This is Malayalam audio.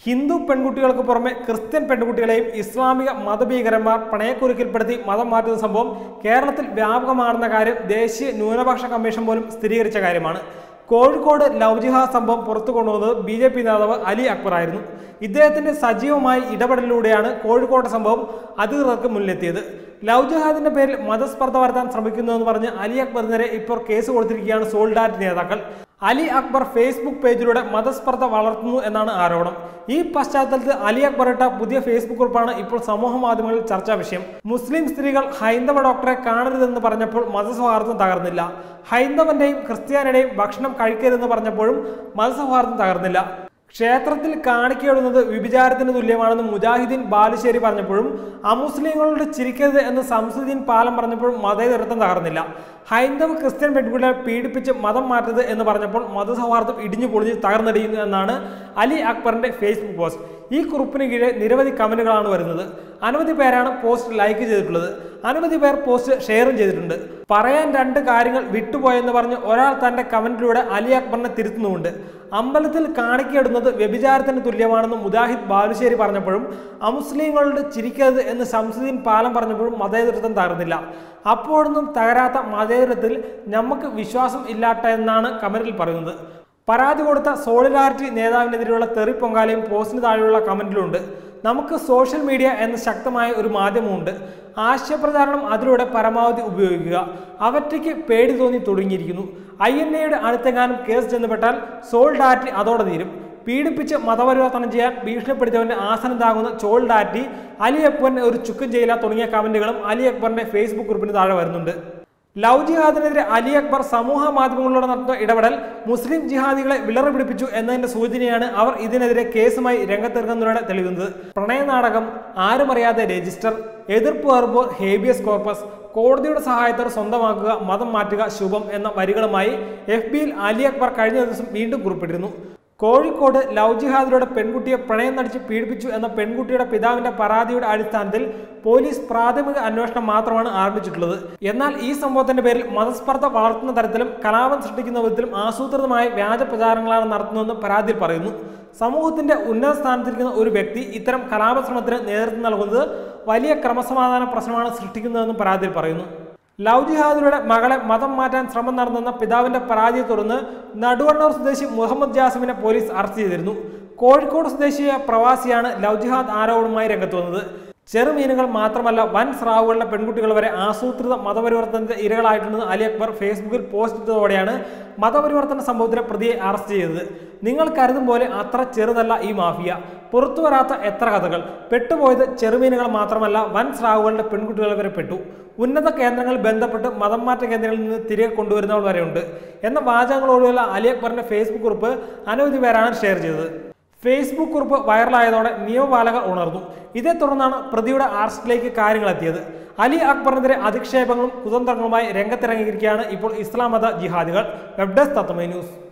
ഹിന്ദു പെൺകുട്ടികൾക്ക് പുറമെ ക്രിസ്ത്യൻ പെൺകുട്ടികളെയും ഇസ്ലാമിക മതഭീകരന്മാർ പണയക്കുരുക്കിൽപ്പെടുത്തി മതം മാറ്റുന്ന സംഭവം കേരളത്തിൽ വ്യാപകമാണെന്ന കാര്യം ദേശീയ ന്യൂനപക്ഷ കമ്മീഷൻ പോലും സ്ഥിരീകരിച്ച കാര്യമാണ് കോഴിക്കോട് ലവ് ജിഹാദ് സംഭവം പുറത്തു കൊണ്ടുവന്നത് ബി ജെ പി നേതാവ് അലി അക്ബർ ആയിരുന്നു ഇദ്ദേഹത്തിന്റെ സജീവമായ ഇടപെടലിലൂടെയാണ് കോഴിക്കോട്ടെ സംഭവം അധികൃതർക്ക് മുന്നിലെത്തിയത് ലവ് ജിഹാദിന്റെ പേരിൽ മതസ്പർദ്ധ വരുത്താൻ ശ്രമിക്കുന്നുവെന്ന് പറഞ്ഞ് അലി അക്ബറിനെതിരെ ഇപ്പോൾ കേസ് കൊടുത്തിരിക്കുകയാണ് സോൾഡാറ്റ് നേതാക്കൾ അലി അക്ബർ ഫേസ്ബുക്ക് പേജിലൂടെ മതസ്പർദ്ധ വളർത്തുന്നു എന്നാണ് ആരോപണം ഈ പശ്ചാത്തലത്തിൽ അലി അക്ബർ ഇട്ട പുതിയ ഫേസ്ബുക്ക് കുറിപ്പാണ് ഇപ്പോൾ സമൂഹ മാധ്യമങ്ങളിൽ ചർച്ചാ വിഷയം മുസ്ലിം സ്ത്രീകൾ ഹൈന്ദവ ഡോക്ടറെ കാണരുതെന്ന് പറഞ്ഞപ്പോൾ മതസൗഹാർദ്ദം തകർന്നില്ല ഹൈന്ദവന്റെയും ക്രിസ്ത്യാനിയുടെയും ഭക്ഷണം കഴിക്കരുതെന്ന് പറഞ്ഞപ്പോഴും മതസൗഹാർദ്ദം തകർന്നില്ല ക്ഷേത്രത്തിൽ കാണിക്കയിടുന്നത് വിഭിചാരത്തിന് തുല്യമാണെന്ന് മുജാഹിദ്ദീൻ ബാലുശ്ശേരി പറഞ്ഞപ്പോഴും അമുസ്ലിങ്ങളോട് ചിരിക്കരുത് എന്ന് സംസുദ്ദീൻ പാലം പറഞ്ഞപ്പോഴും മതേതരത്വം തകർന്നില്ല ഹൈന്ദവ ക്രിസ്ത്യൻ പെൺകുട്ടികളെ പീഡിപ്പിച്ച് മതം മാറ്റരുത് എന്ന് പറഞ്ഞപ്പോൾ മതസൗഹാർദ്ദം ഇടിഞ്ഞു പൊളിഞ്ഞ് തകർന്നടിയുന്നു എന്നാണ് അലി അക്ബറിന്റെ ഫേസ്ബുക്ക് പോസ്റ്റ് ഈ കുറിപ്പിന് കീഴെ നിരവധി കമന്റുകളാണ് വരുന്നത് അനവധി പേരാണ് പോസ്റ്റ് ലൈക്ക് ചെയ്തിട്ടുള്ളത് അനവധി പേർ പോസ്റ്റ് ഷെയറും ചെയ്തിട്ടുണ്ട് പറയാൻ രണ്ട് കാര്യങ്ങൾ വിട്ടുപോയെന്ന് പറഞ്ഞ് ഒരാൾ തന്റെ കമന്റിലൂടെ അലി അക്ബറിനെ തിരുത്തുന്നുമുണ്ട് അമ്പലത്തിൽ കാണിക്കയിടുന്നത് വ്യഭിചാരത്തിന് തുല്യമാണെന്ന് മുജാഹിദ് ബാലുശ്ശേരി പറഞ്ഞപ്പോഴും അമുസ്ലിങ്ങളോട് ചിരിക്കരുത് എന്ന് ശംസുദ്ദീൻ പാലം പറഞ്ഞപ്പോഴും മതേതരത്വം തകർന്നില്ല അപ്പോഴൊന്നും തകരാത്ത മതേതരത്തിൽ നമുക്ക് വിശ്വാസം ഇല്ലാട്ട എന്നാണ് കമന്റിൽ പറയുന്നത് പരാതി കൊടുത്ത സോളിഡാരിറ്റി നേതാവിനെതിരെയുള്ള തെറി പൊങ്കാലയും പോസ്റ്റിന് താഴെയുള്ള കമന്റിലുണ്ട് നമുക്ക് സോഷ്യൽ മീഡിയ എന്ന ശക്തമായ ഒരു മാധ്യമമുണ്ട് ആശയപ്രചാരണം അതിലൂടെ പരമാവധി ഉപയോഗിക്കുക അവറ്റയ്ക്ക് പേടി തോന്നി തുടങ്ങിയിരിക്കുന്നു ഐ എൻ എയുടെ അടുത്തെങ്ങാനും കേസ് ചെന്നപ്പെട്ടാൽ സോൾഡാറ്റി അതോടെ തീരും പീഡിപ്പിച്ച് മതപരിവർത്തനം ചെയ്യാൻ ഭീഷണിപ്പെടുത്തിയവന്റെ ആസനം താങ്ങുന്ന ചോൾഡാറ്റി അലി അക്ബറിനെ ഒരു ചുക്കും ചെയ്യില്ല തുടങ്ങിയ കമന്റുകളും അലി അക്ബറിന്റെ ഫേസ്ബുക്ക് കുറിപ്പിന് താഴെ വരുന്നുണ്ട് ലവ് ജിഹാദിനെതിരെ അലി അക്ബർ സമൂഹ മാധ്യമങ്ങളിലൂടെ നടത്തുന്ന ഇടപെടൽ മുസ്ലിം ജിഹാദികളെ വിളറി പിടിപ്പിച്ചു എന്നതിന്റെ സൂചനയാണ് അവർ ഇതിനെതിരെ കേസുമായി രംഗത്തിറങ്ങുന്നതിലൂടെ തെളിയുന്നത് പ്രണയനാടകം ആരുമറിയാതെ രജിസ്റ്റർ എതിർപ്പ് വരുമ്പോൾ ഹേബിയസ് കോർപ്പസ് കോടതിയുടെ സഹായത്തോടെ സ്വന്തമാക്കുക മതം മാറ്റുക ശുഭം എന്ന വരികളുമായി എഫ് ബിയിൽ അലി അക്ബർ കഴിഞ്ഞ ദിവസം വീണ്ടും കുറിപ്പിട്ടിരുന്നു കോഴിക്കോട് ലവ് ജിഹാദിലൂടെ പെൺകുട്ടിയെ പ്രണയം നടിച്ച് പീഡിപ്പിച്ചു എന്ന പെൺകുട്ടിയുടെ പിതാവിന്റെ പരാതിയുടെ അടിസ്ഥാനത്തിൽ പോലീസ് പ്രാഥമിക അന്വേഷണം മാത്രമാണ് ആരംഭിച്ചിട്ടുള്ളത് എന്നാൽ ഈ സംഭവത്തിന്റെ പേരിൽ മതസ്പർദ്ധ വളർത്തുന്ന തരത്തിലും കലാപം സൃഷ്ടിക്കുന്ന വിധത്തിലും ആസൂത്രിതമായ വ്യാജ പ്രചാരണങ്ങളാണ് നടത്തുന്നതെന്ന് പരാതിയിൽ പറയുന്നു സമൂഹത്തിന്റെ ഉന്നത സ്ഥാനത്തിരിക്കുന്ന ഒരു വ്യക്തി ഇത്തരം കലാപശ്രമത്തിന് നേതൃത്വം നൽകുന്നത് വലിയ ക്രമസമാധാന പ്രശ്നമാണ് സൃഷ്ടിക്കുന്നതെന്നും പരാതിയിൽ പറയുന്നു ലവ് ജിഹാദിലൂടെ മകളെ മതം മാറ്റാൻ ശ്രമം നടന്നെന്ന പിതാവിന്റെ പരാതിയെ തുടർന്ന് നടുവണ്ണൂർ സ്വദേശി മുഹമ്മദ് ജാസിമിനെ പോലീസ് അറസ്റ്റ് ചെയ്തിരുന്നു കോഴിക്കോട് സ്വദേശിയായ പ്രവാസിയാണ് ലവ് ജിഹാദ് ആരോപണവുമായി രംഗത്ത് വന്നത് ചെറുമീനുകൾ മാത്രമല്ല വൻ സ്രാവുകളുടെ പെൺകുട്ടികൾ വരെ ആസൂത്രിത മതപരിവർത്തനത്തിന്റെ ഇരകളായിട്ടുണ്ടെന്ന് അലി അക്ബർ ഫേസ്ബുക്കിൽ പോസ്റ്റ് ചെയ്തതോടെയാണ് മതപരിവർത്തന സംഭവത്തിലെ പ്രതിയെ അറസ്റ്റ് ചെയ്തത് നിങ്ങൾ കരുതും പോലെ അത്ര ചെറുതല്ല ഈ മാഫിയ പുറത്തു വരാത്ത എത്ര കഥകൾ പെട്ടുപോയത് ചെറുമീനുകൾ മാത്രമല്ല വൻ സ്രാവുകളുടെ പെൺകുട്ടികൾ വരെ പെട്ടു ഉന്നത കേന്ദ്രങ്ങളിൽ ബന്ധപ്പെട്ട് മതം മാറ്റ കേന്ദ്രങ്ങളിൽ നിന്ന് തിരികെ കൊണ്ടുവരുന്നവർ വരെയുണ്ട് എന്ന വാചകങ്ങളോടുള്ള അലി അക്ബറിന്റെ ഫേസ്ബുക്ക് കുറിപ്പ് അനവധി പേരാണ് ഷെയർ ചെയ്തത് ഫേസ്ബുക്ക് കുറിപ്പ് വൈറലായതോടെ നിയമപാലകർ ഉണർന്നു ഇതേ തുടർന്നാണ് പ്രതിയുടെ അറസ്റ്റിലേക്ക് കാര്യങ്ങൾ എത്തിയത് അലി അക്ബറിനെതിരെ അധിക്ഷേപങ്ങളും കുതന്ത്രങ്ങളുമായി രംഗത്തിറങ്ങിയിരിക്കുകയാണ് ഇപ്പോൾ ഇസ്ലാം മത ജിഹാദികൾ വെബ് ഡെസ്ക് തത്വമേ ന്യൂസ്